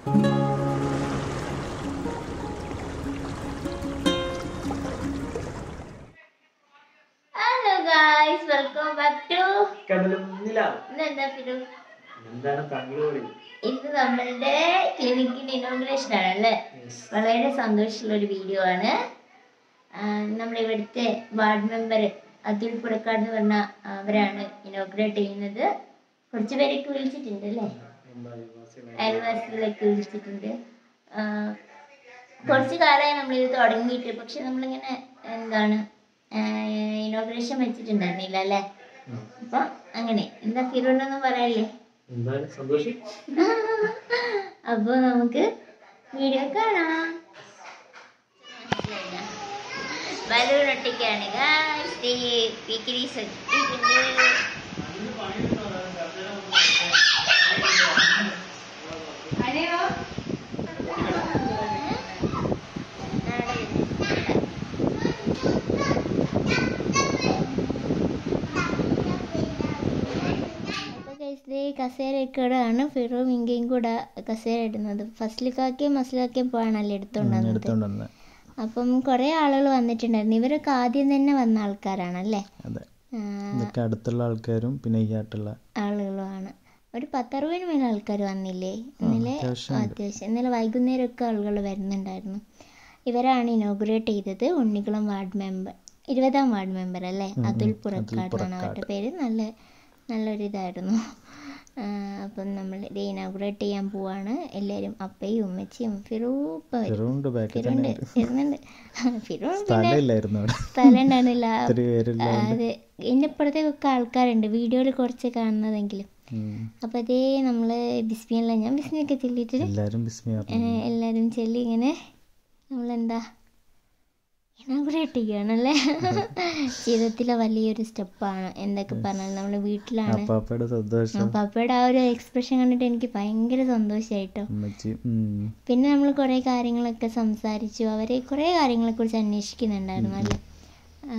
Hello guys welcome back to കടലും നിലാവും ഇന്നെന്താ ഫിറു എന്താണ് താങ്കളോട് ഇന്ന് നമ്മളുടെ ക്ലിനിക്കിന്റെ ഇനോഗ്രേഷൻ ആണ് അല്ലേ വളരെ സന്തോഷമുള്ള ഒരു വീഡിയോ ആണ് നമ്മുടെ ഇവിടുത്തെ വാർഡ് മെമ്പർ അതുൽ പുടക്കാട് എന്ന് പറഞ്ഞ അവരാണ് ഇനോഗ്രേറ്റ് ചെയ്യുന്നത് കുറച്ച് പേരൊക്കെ വിളിച്ചിട്ടുണ്ട് അല്ലേ അയൽവാസികളൊക്കെ വിളിച്ചിട്ടുണ്ട് ആ, കുറച്ച് കാലമായി നമ്മളിത് തുടങ്ങിയിട്ട് പക്ഷെ നമ്മളിങ്ങനെ എന്താണ് ഇനോഗ്രേഷൻ വെച്ചിട്ടുണ്ടായിരുന്നില്ല അല്ലേ അപ്പൊ അങ്ങനെ എന്താ ഫിറോണ്ടൊന്നും പറയല്ലേ എന്താണ് സന്തോഷം അപ്പൊ നമുക്ക് വീഡിയോ കാണാം ബലൂൺ ഒട്ടിക്കാണ് ഗായ്സ് ദേ പിക്കിരി സെറ്റിട്ടുണ്ട് അപ്പോൾ ഗൈസ് ദേ കസേരയൊക്കെയാണ് ഫിറോം ഇങ്കയും കൂടെ കസേര ഇടുന്നത് ഫസ്ലിക്കാക്കിയും മസ്ലിക്കാക്കിയും പോയാണല്ലോ എടുത്തോണ്ടത് എടുത്തോണ്ടെന്ന് അപ്പം കുറേ ആളുകൾ വന്നിട്ടുണ്ടായിരുന്നു ഇവരൊക്കെ ആദ്യം തന്നെ വന്ന ആൾക്കാരാണല്ലേ അതെ ആ, ഇതൊക്കെ അടുത്തുള്ള ആൾക്കാരും പിന്നെ ഈ ആയിട്ടുള്ള ആളുകളുമാണ് ഒരു പത്തറുപതിന് മേലെ ആൾക്കാർ വന്നില്ലേ ഇന്നലെ അത്യാവശ്യം അത്യാവശ്യം ഇന്നലെ വൈകുന്നേരമൊക്കെ ആളുകൾ വരുന്നുണ്ടായിരുന്നു ഇവരാണ് ഇനോഗ്രേറ്റ് ചെയ്തത് ഉണ്ണിക്കുളം വാർഡ് മെമ്പർ ഇരുപതാം വാർഡ് മെമ്പർ അല്ലേ അതുൽ പുറക്കാട് എന്നാണ് അവരുടെ പേര് നല്ല നല്ലൊരു ഇതായിരുന്നു ആ, അപ്പം നമ്മൾ ഇത് ഇനോഗ്രേറ്റ് ചെയ്യാൻ പോവാണ് എല്ലാവരും അപ്പയും ഉമ്മച്ചിയും ഫിറൂപ്പ വരും ഫിറുണ്ട് ബാക്കിൽ തന്നെ ഫിറുണ്ട് വരുന്നുണ്ട് ഫിറു പിന്നെ സ്ഥലമില്ലായിരുന്നു അവിടെ സ്ഥലം ഉണ്ടായിരുന്നില്ല ഒത്തിരി പേരില്ല അതെ ഇതിൻ്റെ അപ്പുറത്തേക്കൊക്കെ ആൾക്കാരുണ്ട് വീഡിയോയിൽ കുറച്ച് കാണുന്നതെങ്കിലും ഉം. അപ്പോൾ അതേ നമ്മൾ ബിസ്മിയല്ല ഞാൻ ബിസ്മിയൊക്കെ ചൊല്ലിയിട്ട് എല്ലാരും വിസ്മയ എല്ലാവരും ചൊല്ലി ഇങ്ങനെ നമ്മളെന്താ ഇനാഗുറേറ്റ് ചെയ്യുകയാണല്ലേ ജീവിതത്തിലെ വലിയൊരു സ്റ്റെപ്പാണ് എന്തൊക്കെ പറഞ്ഞാൽ നമ്മൾ വീട്ടിലാണ് അപ്പാപ്പയുടെ സന്തോഷം പപ്പയുടെ ആ ഒരു എക്സ്പ്രഷൻ കണ്ടിട്ട് എനിക്ക് ഭയങ്കര സന്തോഷമായിട്ടോ അമ്മച്ചി ഉം. പിന്നെ നമ്മൾ കുറേ കാര്യങ്ങളൊക്കെ സംസാരിച്ചു അവരെ കുറേ കാര്യങ്ങളെക്കുറിച്ച് അന്വേഷിക്കുന്നുണ്ടായിരുന്നു അല്ലേ ആ,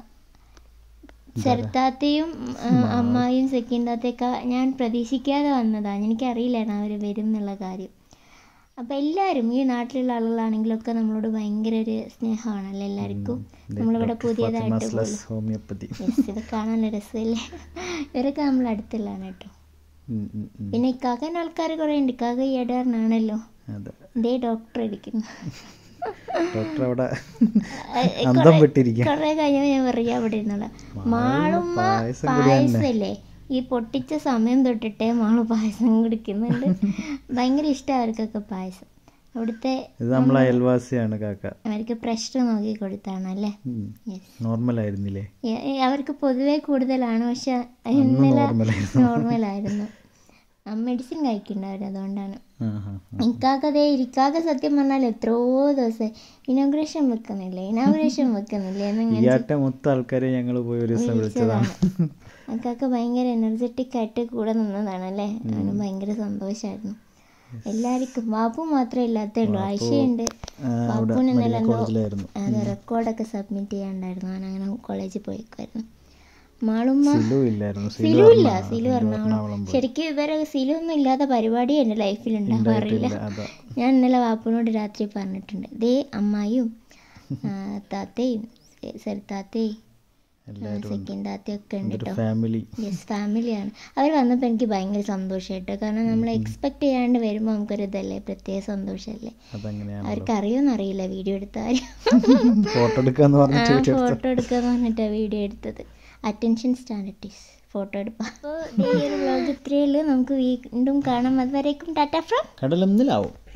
ചെറുത്താത്തയും ആ, അമ്മായും സെക്കൻഡാത്തെയൊക്കെ ഞാൻ പ്രതീക്ഷിക്കാതെ വന്നതാണ് എനിക്കറിയില്ലായിരുന്നു അവർ വരും എന്നുള്ള കാര്യം അപ്പം എല്ലാവരും ഈ നാട്ടിലുള്ള ആളുകളാണെങ്കിലൊക്കെ നമ്മളോട് ഭയങ്കര ഒരു സ്നേഹമാണല്ലോ എല്ലാവർക്കും നമ്മളിവിടെ പുതിയതായിട്ട് മസ്ലസ് ഹോമിയോപ്പതി യെസ് ഇത് കാണാൻ രസമല്ലേ ഇവരൊക്കെ നമ്മൾ അടുത്തുള്ളതാണ് കേട്ടോ ഉം, ഉം, ഉം. പിന്നെ ഇക്കാക്കൻ്റെ ആൾക്കാർ കുറേ ഉണ്ട് ഇക്കാക്ക ഈ ഇടവറിനാണല്ലോ അതെ ഇതേ ഡോക്ടർ ഇരിക്കുന്നു ഡോക്ടർ അവിടെ ഏ, അന്തം കുറേ- വിട്ടിരിക്കുക കുറേ കഴിഞ്ഞപ്പോൾ ഞാൻ പറയാ അവിടെ ഇരുന്നുള്ള മാളുമ്മ പായസം കൂടി തന്നെ. പായസല്ലേ ഈ പൊട്ടിച്ച സമയം തൊട്ടിട്ടേ മാള് പായസം കുടിക്കുന്നുണ്ട് ഭയങ്കര ഇഷ്ടം അവർക്കൊക്കെ പായസം അവിടുത്തെ ഇത് നമ്മളെ അയൽവാസിയാണ് കാക്ക അവർക്ക് പ്രഷർ നോക്കി കൊടുത്താണ് അല്ലേ യെസ് നോർമൽ ആയിരുന്നില്ലേ അവർക്ക് പൊതുവേ കൂടുതലാണ് പക്ഷെ ഇന്നലെ നോർമലായിരുന്നു നോർമലായിരുന്നു മെഡിസിൻ കഴിക്കുന്നുണ്ട് അതുകൊണ്ടാണ് ആ ആ ഇക്കാക്കതേ ഇരിക്കാക്ക സത്യം പറഞ്ഞാൽ എത്രയോ ദിവസം ഇനോഗ്രേഷൻ വെക്കുന്നില്ലേ ഇനോഗ്രേഷൻ വെക്കുന്നില്ലേ ഈ എന്നിങ്ങനെ ആട്ടെ മൊത്തം ആൾക്കാരെ ഞങ്ങൾ പോയി ഒരു ദിവസം വിളിച്ചതാണ് അക്കാക്ക ഭയങ്കര എനർജറ്റിക് ആയിട്ട് കൂടെ നിന്നതാണ് അല്ലേ അവന് ഭയങ്കര സന്തോഷമായിരുന്നു എല്ലാവർക്കും ബാപ്പു മാത്രമേ ഇല്ലാത്തേ ഉള്ളൂ ആഴ്ചയുണ്ട് ആ, അവിടെ ബാപ്പുവിന് ഇന്നലെ മെഡിക്കൽ എന്തോ കോളേജിലായിരുന്നു അത് റെക്കോർഡൊക്കെ സബ്മിറ്റ് ചെയ്യാണ്ടായിരുന്നു അവൻ അങ്ങനെ കോളേജിൽ പോയിക്കുമായിരുന്നു മാളുമ്മ സിലു ഇല്ലായിരുന്നു സിലു സിലു ഇല്ല എറണാകുളം- സിലു എറണാകുളം എറണാകുളം പോയി. ശരിക്കും ഇവരെ സിലു ഒന്നും ഇല്ലാത്ത പരിപാടി എൻ്റെ ലൈഫിൽ ഉണ്ടാവാറില്ല ഇല്ല, അതാ ഞാൻ ഇന്നലെ വാപ്പനോട് രാത്രി പറഞ്ഞിട്ടുണ്ട് ദേ അമ്മായും ആ, താത്തയും സെൽത്താത്തയും സെക്കൻഡ് താത്തയും ഒക്കെ ഉണ്ട് ഒരു കേട്ടോ ഫാമിലി യെസ് ഫാമിലിയാണ് അവർ വന്നപ്പോൾ എനിക്ക് ഭയങ്കര സന്തോഷമായിട്ടോ കാരണം നമ്മൾ എക്സ്പെക്ട് ചെയ്യാണ്ട് വരുമ്പോൾ നമുക്കൊരു ഇതല്ലേ പ്രത്യേക സന്തോഷമല്ലേ അതങ്ങനെയാണ് അവർക്ക് അറിയുമെന്ന് അറിയില്ല വീഡിയോ എടുത്താൽ ഫോട്ടോ എടുക്കാന്ന് പറഞ്ഞിട്ട് വീഡിയോ എടുത്തു. ഫോട്ടോ എടുക്കാന്ന് പറഞ്ഞിട്ടാണ് വീഡിയോ എടുത്തത് അറ്റൻഷൻ സ്റ്റാൻഡർട്ടീസ് ഫോട്ടോ എടുക്കാം അപ്പോൾ ഈ ഒരു വ്ലോഗ് ഇത്രയേ ഉള്ളൂ നമുക്ക് വീണ്ടും കാണാം അതുവരേക്കും ടാറ്റ ഫ്രം കടലൊന്നിലാവും